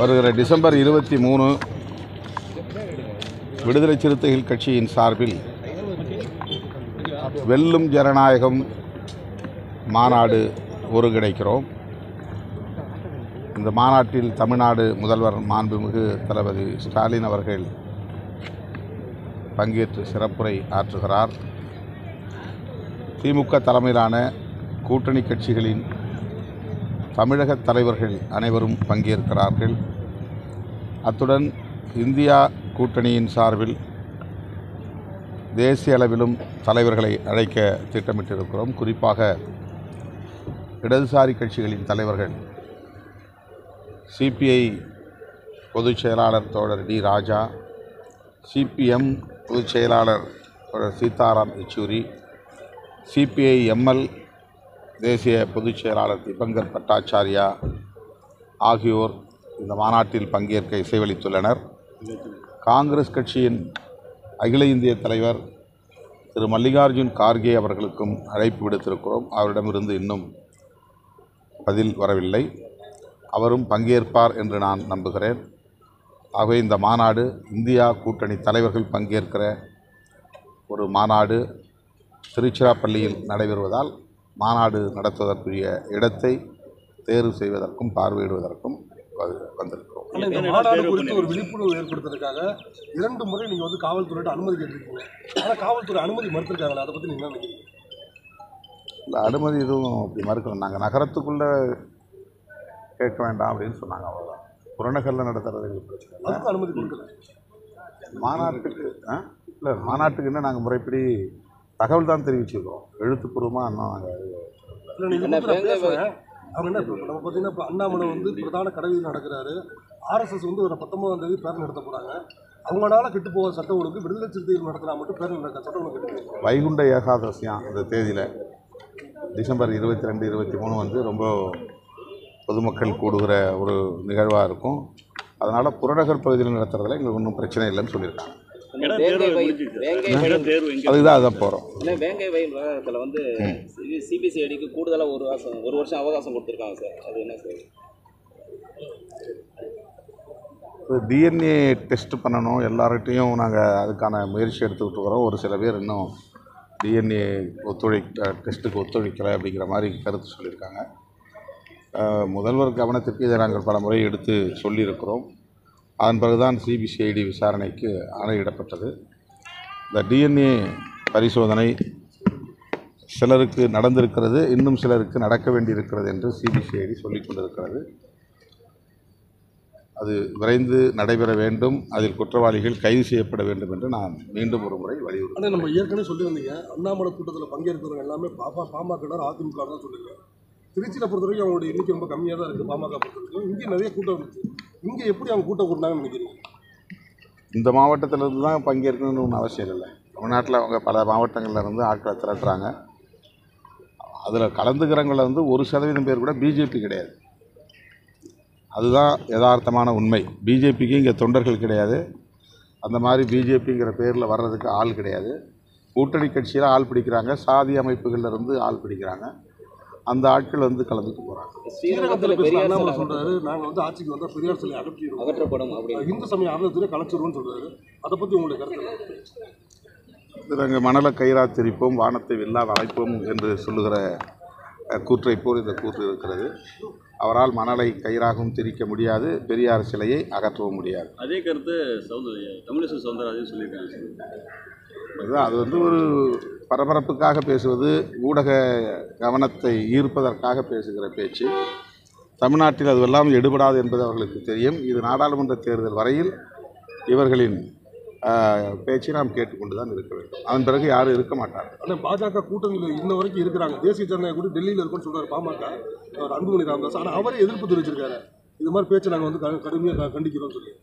வருகிற டிசம்பர் இருபத்தி மூணு விடுதலை சிறுத்தைகள் கட்சியின் சார்பில் வெல்லும் ஜனநாயகம் மாநாடு ஒருங்கிணைக்கிறோம் இந்த மாநாட்டில் தமிழ்நாடு முதல்வர் மாண்புமிகு தளபதி ஸ்டாலின் அவர்கள் பங்கேற்று சிறப்புரை ஆற்றுகிறார் திமுக தலைமையிலான கூட்டணி கட்சிகளின் தமிழக தலைவர்கள் அனைவரும் பங்கேற்கிறார்கள் அத்துடன் இந்தியா கூட்டணியின் சார்பில் தேசிய அளவிலும் தலைவர்களை அழைக்க திட்டமிட்டிருக்கிறோம் குறிப்பாக இடதுசாரி கட்சிகளின் தலைவர்கள் சிபிஐ பொதுச் செயலாளர் தோழர் டி ராஜா சிபிஎம் பொதுச் செயலாளர் தோழர் சீதாராம் யெச்சூரி சிபிஐ எம்எல் தேசிய பொதுச் செயலாளர் திபங்கர் பட்டாச்சாரியா ஆகியோர் இந்த மாநாட்டில் பங்கேற்க இசைவளித்துள்ளனர் காங்கிரஸ் கட்சியின் அகில இந்திய தலைவர் திரு மல்லிகார்ஜுன் கார்கே அவர்களுக்கும் அழைப்பு விடுத்திருக்கிறோம் அவரிடமிருந்து இன்னும் பதில் வரவில்லை அவரும் பங்கேற்பார் என்று நான் நம்புகிறேன் ஆகவே இந்த மாநாடு இந்தியா கூட்டணி தலைவர்கள் பங்கேற்கிற ஒரு மாநாடு திருச்சிராப்பள்ளியில் நடைபெறுவதால் மாநாடு நடத்துவதற்குரிய இடத்தை தேர்வு செய்வதற்கும் பார்வையிடுவதற்கும் வந்து- வந்திருக்கிறோம் ஆனா இந்த மாநாடு குறித்து ஒரு விழிப்புணர்வு ஏற்படுத்துறதுக்காக இரண்டு முறை நீங்க வந்து காவல்துறையிட்ட அனுமதி கேட்டிருக்கீங்க ஆனா காவல்துறை அனுமதி மறுத்திருக்காங்களே அதை பத்தி நீங்க என்ன நினைக்கிறீங்க இல்லை அனுமதி எதுவும் அப்படி மறுக்கணும் நாங்கள் நகரத்துக்குள்ளே கேட்க வேண்டாம் அப்படின்னு சொன்னாங்க அவ்வளோதான் புறநகரில் நடத்துறது எங்களுக்கு பிரச்சனை இல்லை அதுக்கு அனுமதி கொடுக்கல மாநாட்டுக்கு ஆ இல்லை மாநாட்டுக்கு இன்னும் நாங்கள் முறைப்படி தகவல் தான் தெரிவிச்சிருக்கோம் எழுத்துப்பூர்வமாக இன்னும் நாங்கள் இல்ல நீங்க வந்து நான் பேசுறேன் அவங்க என்ன இப்ப நம்ம பார்த்தீங்கன்னா இப்போ அண்ணாமலை வந்து பிரதான கடவுள் நடக்கிறாரு ஆர்எஸ்எஸ் வந்து ஒரு பத்தொன்பதாம் தேதி பேரணி நடத்த போறாங்க அவங்களால கெட்டு போக சட்ட ஒழுங்கு விடுதலை சிறுத்தைகள் நடத்தினா மட்டும் பேரணி நடக்க சட்ட ஒழுங்கு கெட்டு போகும் வைகுண்ட ஏகாதசியம் அந்த தேதியில் டிசம்பர் இருபத்தி ரெண்டு இருபத்தி மூணு வந்து ரொம்ப பொதுமக்கள் கூடுகிற ஒரு நிகழ்வாக இருக்கும் அதனால் புறநகர் பகுதியில் நடத்துறதுல எங்களுக்கு ஒன்றும் பிரச்சனை இல்லைன்னு சொல்லியிருக்காங்க வேங்கை வயல் வேங்கை வயல் அதுக்கு தான் அதான் போகிறோம் ஏன்னா வேங்கை வயல் விவகாரத்தில் வந்து சிபிசிஐடிக்கு கூடுதலாக ஒரு வருஷம் ஒரு வருஷம் அவகாசம் கொடுத்துருக்காங்க சார் அது என்ன சார் டிஎன்ஏ டெஸ்ட் பண்ணணும் எல்லார்கிட்டையும் நாங்கள் அதுக்கான முயற்சி எடுத்துக்கிட்டு இருக்கிறோம் ஒரு சில பேர் இன்னும் டிஎன்ஏ ஒத்துழை டெஸ்ட்டுக்கு ஒத்துழைக்கலை அப்படிங்கிற மாதிரி கருத்து சொல்லியிருக்காங்க அஹ், முதல்வர் கவனத்திற்கு இதை நாங்கள் பல முறை எடுத்து சொல்லியிருக்கிறோம் அதன் பிறகுதான் சிபிசிஐடி விசாரணைக்கு ஆணையிடப்பட்டது இந்த டிஎன்ஏ பரிசோதனை சிலருக்கு நடந்திருக்கிறது இன்னும் சிலருக்கு நடக்க வேண்டியிருக்கிறது என்று சிபிசிஐடி சொல்லிக் கொண்டிருக்கிறது அது விரைந்து நடைபெற வேண்டும் அதில் குற்றவாளிகள் கைது செய்யப்பட வேண்டும் என்று நான் மீண்டும் ஒரு முறை வலியுறுத்தேன் ஆனால் நம்ம ஏற்கனவே சொல்லியிருந்தீங்க அண்ணாமலை கூட்டத்தில் பங்கேற்கிறவங்க எல்லாமே பாபா பாமக அதிமுக தான் சொல்லுங்க திருச்சியில் பொறுத்த வரைக்கும் அவங்களுடைய எண்ணிக்கை ரொம்ப கம்மியாக தான் இருக்குது பாமக பொறுத்த வரைக்கும் இங்கே நிறைய கூட்டம் இருந்துச்சு இங்கே எப்படி அவங்க கூட்டம் கூட்டினாங்கன்னு நினைக்கிறீங்க இந்த மாவட்டத்திலிருந்து தான் பங்கேற்கணும்னு ஒன்றும் அவசியம் இல்லை தமிழ்நாட்டில் அவங்க பல மாவட்டங்கள்ல இருந்து ஆட்களை திரட்டுறாங்க அதில் கலந்துக்கிறவங்கள வந்து ஒரு சதவீதம் பேர் கூட பிஜேபி கிடையாது அதுதான் யதார்த்தமான உண்மை பிஜேபிக்கு இங்கே தொண்டர்கள் கிடையாது அந்த மாதிரி பிஜேபிங்கிற பேரில் வர்றதுக்கு ஆள் கிடையாது கூட்டணி கட்சியில் ஆள் பிடிக்கிறாங்க சாதி அமைப்புகள்ல இருந்து ஆள் பிடிக்கிறாங்க அந்த ஆட்கள் வந்து கலந்துட்டு போகிறாங்க ஸ்ரீரங்கத்தில் ஸ்ரீரங்கத்தில் பேசுகிற பெரியார் அண்ணாமலை சிலை சொல்றாரு நாங்கள் வந்து ஆட்சிக்கு வந்தால் பெரியார் சிலை அகற்றிடுவோம் அகற்றப்படும் அப்படின்னு இந்து சமய அறநிலையத்துறை கலைச்சிருவோம்னு சொல்றாரு அதை பற்றி உங்களுடைய கருத்து என்ன? இது நாங்கள் மணலை கயிறா திரிப்போம் வானத்தை வெல்லா வளைப்போம் என்று சொல்லுகிற அஹ், கூற்றைப் போல் இந்த கூற்று இருக்கிறது அவரால் மணலை கயிறாகவும் திரிக்க முடியாது பெரியார் சிலையை அகற்றவும் முடியாது அதே கருத்து சௌந்தர்ய தமிழிசை சௌந்தரராஜன் சொல்லியிருக்காங்க சார் அதுதான் அது வந்து ஒரு பரபரப்புக்காக பேசுவது ஊடக கவனத்தை ஈர்ப்பதற்காக பேசுகிற பேச்சு தமிழ்நாட்டில் அதுவெல்லாம் எடுபடாது என்பது அவர்களுக்கு தெரியும் இது நாடாளுமன்ற தேர்தல் வரையில் இவர்களின் ஆஹ், பேச்சை நாம் கேட்டுக்கொண்டு தான் இருக்க வேண்டும் அதன் பிறகு யாரும் இருக்க மாட்டார்கள் ஆனால் பாஜக கூட்டணியில் இன்ன வரைக்கும் இருக்கிறாங்க தேசிய ஜனநாயக கூட டெல்லியில் இருக்குன்னு சொல்றாரு பாமக அவர் அன்புமணி ராமதாஸ் ஆனால் அவரே எதிர்ப்பு தெரிவிச்சிருக்காரு இது மாதிரி பேச்சை நாங்கள் வந்து க- கடுமையாக க- கண்டிக்கிறோம்னு சொல்லி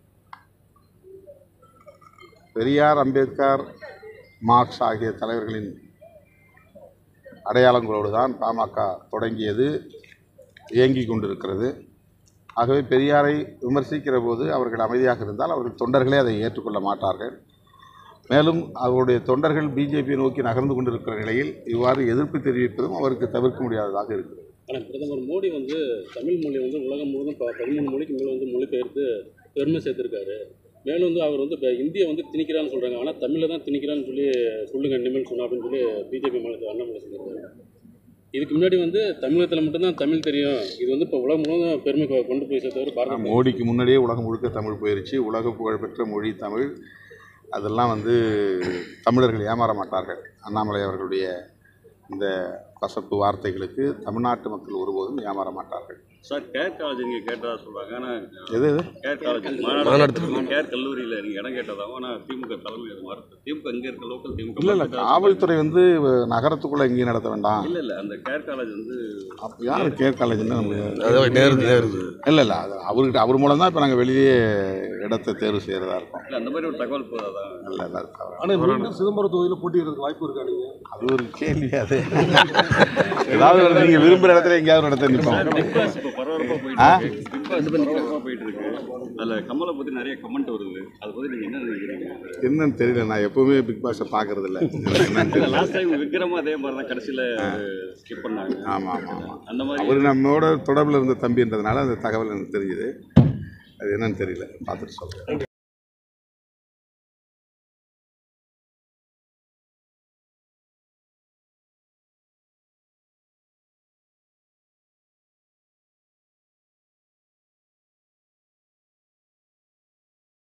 பெரியார் அம்பேத்கர் மார்க்ஸ் ஆகிய தலைவர்களின் அடையாளங்களோடு தான் பாமக தொடங்கியது இயங்கிக் கொண்டிருக்கிறது ஆகவே பெரியாரை விமர்சிக்கிற போது அவர்கள் அமைதியாக இருந்தால் அவர்கள் தொண்டர்களே அதை ஏற்றுக்கொள்ள மாட்டார்கள் மேலும் அவருடைய தொண்டர்கள் பிஜேபி நோக்கி நகர்ந்து கொண்டிருக்கிற நிலையில் இவ்வாறு எதிர்ப்பு தெரிவிப்பதும் அவருக்கு தவிர்க்க முடியாததாக இருக்கிறது ஆனால் பிரதமர் மோடி வந்து தமிழ் மொழி வந்து உலகம் முழுவதும் ப பதிமூணு மொழிக்கு மேலே வந்து மொழிபெயர்த்து பெருமை சேர்த்திருக்காரு மேலும் வந்து அவர் வந்து இப்போ இந்தியை வந்து திணிக்கிறான்னு சொல்கிறாங்க ஆனால் தமிழில் தான் திணிக்கிறான்னு சொல்லி சொல்லுங்க இனிமேல் சொன்னா அப்படின்னு சொல்லி பிஜேபி மாநிலத்தில் அண்ணாமலை சொல்லியிருக்காரு இதுக்கு முன்னாடி வந்து தமிழகத்தில் மட்டும்தான் தமிழ் தெரியும் இது வந்து இப்போ உலகம் முழுவதும் பெருமை கொ- கொண்டு போய் சேர்த்தவர் பாரத பிரதமர். மோடிக்கு முன்னாடியே உலகம் முழுக்க தமிழ் போயிருச்சு உலக புகழ்பெற்ற மொழி தமிழ் அதெல்லாம் வந்து தமிழர்கள் ஏமாற மாட்டார்கள் அண்ணாமலை அவர்களுடைய இந்த கசப்பு வார்த்தைகளுக்கு தமிழ்நாட்டு மக்கள் ஒருபோதும் ஏமாற மாட்டார்கள் சார் கேர் காலேஜ் நீங்கள் கேட்டதா சொல்கிறாங்க ஆனால் எது எது கேர் காலேஜ் மாநாடு கேர் கல்லூரியில் நீங்கள் இடம் கேட்டதாகவும் ஆனால் திமுக தலைமை அது மறுத்து திமுக இங்கே இருக்க லோக்கல் திமுக இல்லை இல்லை காவல்துறை வந்து நகரத்துக்குள்ளே எங்கேயும் நடத்த வேண்டாம் இல்லை இல்லை அந்த கேர் காலேஜ் வந்து அப்போ யார் கேர் காலேஜ்னு நமக்கு இல்லை இல்லை அது அவர்கிட்ட அவர் மூலம் தான் இப்போ நாங்கள் வெளியே இடத்தை தேர்வு செய்கிறதா இருக்கோம் இல்லை அந்த மாதிரி ஒரு தகவல் போதாதான் இல்லை இல்லை அது தவறு. ஆனால் மீண்டும் சிதம்பரம் தொகுதியில் போட்டியிடறதுக்கு வாய்ப்பு இருக்கா நீங்கள் அது ஒரு கேள்வி அது ஏதாவது ஒரு நீங்கள் விரும்புகிற இடத்துல எங்கேயாவது ஒரு இடத்துல நிற்போம் பிக் பாஸ் இப்போ பரபரப்பாக போயிட்டு ஆ? இருக்கு பிக் பாஸ் பரபரப்பாக போயிட்டு இருக்கு அதில் கமலை பற்றி நிறைய கமெண்ட் வருது அதை பற்றி நீங்கள் என்ன நினைக்கிறீங்க என்னன்னு தெரியல நான் எப்பவுமே பிக் பாஸை பார்க்கறது இல்லை என்னன்னு தெரியல லாஸ்ட் டைம் விக்ரமும் அதே மாதிரி தான் கடைசியில் ஸ்கிப் பண்ணாங்க ஆமாம் ஆமாம் ஆமாம் அந்த மாதிரி அவர் நம்மோட தொடர்பில் இருந்த தம்பின்றதுனால அந்த தகவல் எனக்கு தெரியுது அது என்னன்னு தெரியல பார்த்துட்டு சொல்கிறேன்